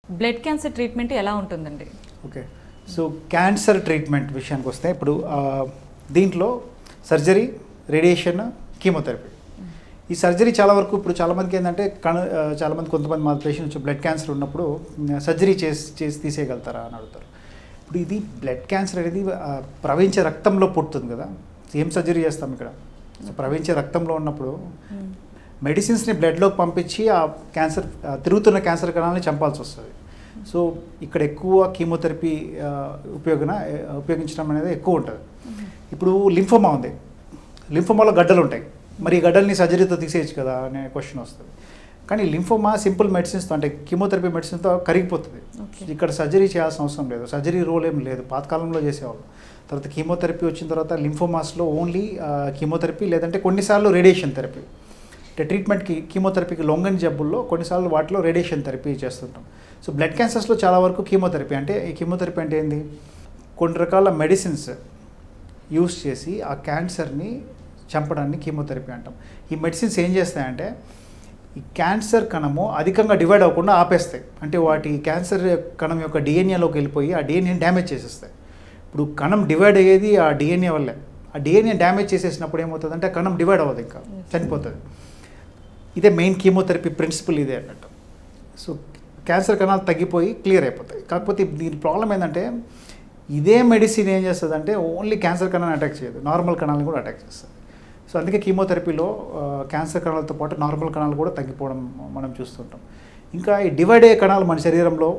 Blood cancer treatment ఎలా ఉంటుందండి okay so cancer treatment విషయానికి వస్తే ఇప్పుడు ఆ, దీంట్లో సర్జరీ రేడియేషన్ కీమోథెరపీ ఈ సర్జరీ చాలా వరకు ఇప్పుడు చాలామందికి ఏంటంటే కణ ఆ, చాలామంది కొంతమంది మా పేషెంట్స్ బ్లడ్ క్యాన్సర్ ఉన్నప్పుడు సర్జరీ చేసి చేసి తీసేయగలుగుతారా అని అడుగుతారు ఇప్పుడు ఇది బ్లడ్ క్యాన్సర్ అనేది ఆ, ప్రవహించే రక్తంలో పుడుతుంది కదా ఏం సర్జరీ చేస్తాం ఇక్కడ సో ప్రవహించే రక్తంలో ఉన్నప్పుడు మెడిసిన్స్ని బ్లడ్లోకి పంపించి ఆ క్యాన్సర్ ఆ, తిరుగుతున్న క్యాన్సర్ కణాలని చంపాల్సి వస్తుంది సో ఇక్కడ ఎక్కువ కీమోథెరపీ ఆ, ఉపయోగన ఆ, ఉపయోగించడం అనేది ఎక్కువ ఉంటుంది ఇప్పుడు లింఫోమా ఉంది లింఫోమాలో గడ్డలు ఉంటాయి మరి ఈ గడ్డల్ని సర్జరీతో తీసేయచ్చు కదా అనే క్వశ్చన్ వస్తుంది కానీ లింఫోమా సింపుల్ మెడిసిన్స్తో అంటే కీమోథెరపీ మెడిసిన్తో కరిగిపోతుంది Okay. ఇక్కడ సర్జరీ చేయాల్సిన అవసరం లేదు సర్జరీ రోల్ ఏం లేదు పాతకాలంలో చేసేవాళ్ళు తర్వాత కీమోథెరపీ వచ్చిన తర్వాత లింఫోమాస్లో ఓన్లీ కీమోథెరపీ లేదంటే కొన్నిసార్లు రేడియేషన్ థెరపీ అంటే ట్రీట్మెంట్కి కీమోథెరపీకి లొంగని జబ్బుల్లో కొన్నిసార్లు వాటిలో రేడియేషన్ థెరపీ చేస్తుంటాం సో బ్లడ్ క్యాన్సర్స్లో చాలా వరకు కీమోథెరపీ అంటే ఈ కీమోథెరపీ అంటే ఏంది కొన్ని రకాల మెడిసిన్స్ యూస్ చేసి ఆ క్యాన్సర్ని చంపడాన్ని కీమోథెరపీ అంటాం ఈ మెడిసిన్స్ ఏం చేస్తాయంటే ఈ క్యాన్సర్ కణము అధికంగా డివైడ్ అవ్వకుండా ఆపేస్తాయి అంటే వాటి క్యాన్సర్ కణం యొక్క డిఎన్ఏలోకి వెళ్ళిపోయి ఆ డిఎన్ఏని డ్యామేజ్ చేసేస్తాయి ఇప్పుడు కణం డివైడ్ అయ్యేది ఆ డిఎన్ఏ వల్లే ఆ డిఎన్ఏ డ్యామేజ్ చేసేసినప్పుడు ఏమవుతుందంటే ఆ కణం డివైడ్ అవ్వదు ఇంకా చనిపోతుంది ఇదే మెయిన్ కీమోథెరపీ ప్రిన్సిపల్ ఇదే అన్నట్టు సో క్యాన్సర్ కణాలు తగ్గిపోయి క్లియర్ అయిపోతాయి కాకపోతే దీని ప్రాబ్లం ఏంటంటే ఇదే మెడిసిన్ ఏం చేస్తుంది అంటే ఓన్లీ క్యాన్సర్ కణాన్ని అటాక్ చేయదు నార్మల్ కణాలను కూడా అటాక్ చేస్తుంది సో అందుకే కీమోథెరపీలో ఆ, క్యాన్సర్ కణాలతో పాటు నార్మల్ కణాలు కూడా తగ్గిపోవడం మనం చూస్తుంటాం ఇంకా ఈ డివైడ్ అయ్యే కణాలు మన శరీరంలో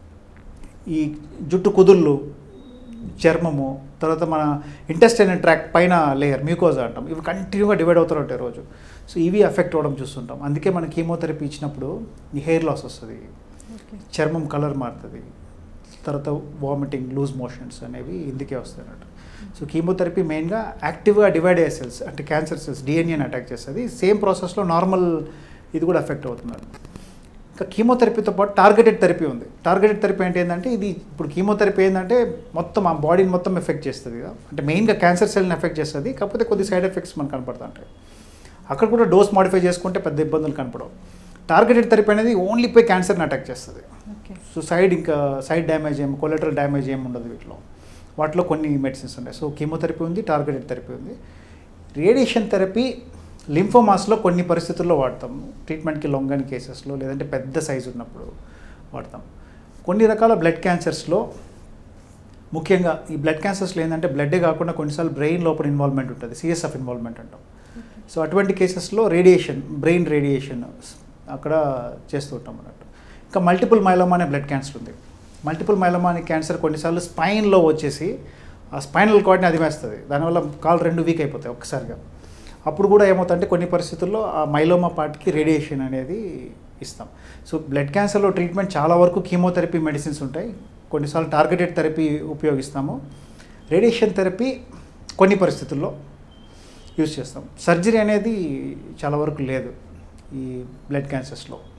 ఈ జుట్టు కుదుళ్ళు చర్మము తర్వాత మన ఇంటెస్టైన్ ట్రాక్ పైన లేయర్ మ్యూకోజా అంటాం ఇవి కంటిన్యూగా డివైడ్ అవుతూ ఉంటాయి రోజు సో ఇవి ఎఫెక్ట్ అవ్వడం చూస్తుంటాం అందుకే మనం కీమోథెరపీ ఇచ్చినప్పుడు ఈ హెయిర్ లాస్ వస్తుంది చర్మం కలర్ మారుతుంది తర్వాత వామిటింగ్ లూజ్ మోషన్స్ అనేవి ఇందుకే వస్తాయి అన్నట్టు సో కీమోథెరపీ మెయిన్గా యాక్టివ్గా డివైడ్ అయ్యే సెల్స్ అంటే క్యాన్సర్ సెల్స్ డిఎన్ఏని అటాక్ చేస్తుంది సేమ్ ప్రాసెస్లో నార్మల్ ఇది కూడా ఎఫెక్ట్ అవుతున్నారు ఇంకా కీమోథెరపీతో పాటు టార్గెటెడ్ థెరపీ ఉంది టార్గెటెడ్ థెరపీ అంటే ఏంటంటే ఇది ఇప్పుడు కీమోథెరపీ ఏంటంటే మొత్తం ఆ బాడీని మొత్తం ఎఫెక్ట్ చేస్తుంది కదా అంటే మెయిన్గా క్యాన్సర్ సెల్ని ఎఫెక్ట్ చేస్తుంది కాకపోతే కొద్ది సైడ్ ఎఫెక్ట్స్ మనకు కనపడుతుంటాయి అక్కడ కూడా డోస్ మాడిఫై చేసుకుంటే పెద్ద ఇబ్బందులు కనపడవు టార్గెటెడ్ థెరపీ అనేది ఓన్లీ పోయి క్యాన్సర్ని అటాక్ చేస్తుంది ఓకే సో సైడ్ ఇంకా సైడ్ డ్యామేజ్ ఏం కొలెటరల్ డ్యామేజ్ ఏమి ఉండదు వీటిలో వాటిలో కొన్ని మెడిసిన్స్ ఉన్నాయి సో కీమోథెరపీ ఉంది టార్గెటెడ్ థెరపీ ఉంది రేడియేషన్ థెరపీ లింఫోమాస్లో కొన్ని పరిస్థితుల్లో వాడతాం ట్రీట్మెంట్కి లొంగని కేసెస్లో లేదంటే పెద్ద సైజు ఉన్నప్పుడు వాడతాం కొన్ని రకాల బ్లడ్ క్యాన్సర్స్లో ముఖ్యంగా ఈ బ్లడ్ క్యాన్సర్స్లో ఏంటంటే బ్లడ్డే కాకుండా కొన్నిసార్లు బ్రెయిన్ లోపల ఇన్వాల్వ్మెంట్ ఉంటుంది సిఎస్ఎఫ్ ఇన్వాల్వ్మెంట్ అంటాం సో అటువంటి కేసెస్లో రేడియేషన్ బ్రెయిన్ రేడియేషన్ అక్కడ చేస్తూ ఉంటాం అన్నట్టు ఇంకా మల్టిపుల్ మైలోమా అనే బ్లడ్ క్యాన్సర్ ఉంది మల్టిపుల్ మైలోమా అనే క్యాన్సర్ కొన్నిసార్లు స్పైన్లో వచ్చేసి ఆ స్పైనల్ కార్డ్ని అదిమేస్తుంది దానివల్ల కాలు రెండు వీక్ అయిపోతాయి ఒక్కసారిగా అప్పుడు కూడా ఏమవుతుందంటే కొన్ని పరిస్థితుల్లో ఆ మైలోమా పార్ట్కి రేడియేషన్ అనేది ఇస్తాం సో బ్లడ్ క్యాన్సర్లో ట్రీట్మెంట్ చాలా వరకు కీమోథెరపీ మెడిసిన్స్ ఉంటాయి కొన్నిసార్లు టార్గెటెడ్ థెరపీ ఉపయోగిస్తాము రేడియేషన్ థెరపీ కొన్ని పరిస్థితుల్లో యూజ్ చేస్తాం సర్జరీ అనేది చాలా వరకు లేదు ఈ బ్లడ్ క్యాన్సర్స్లో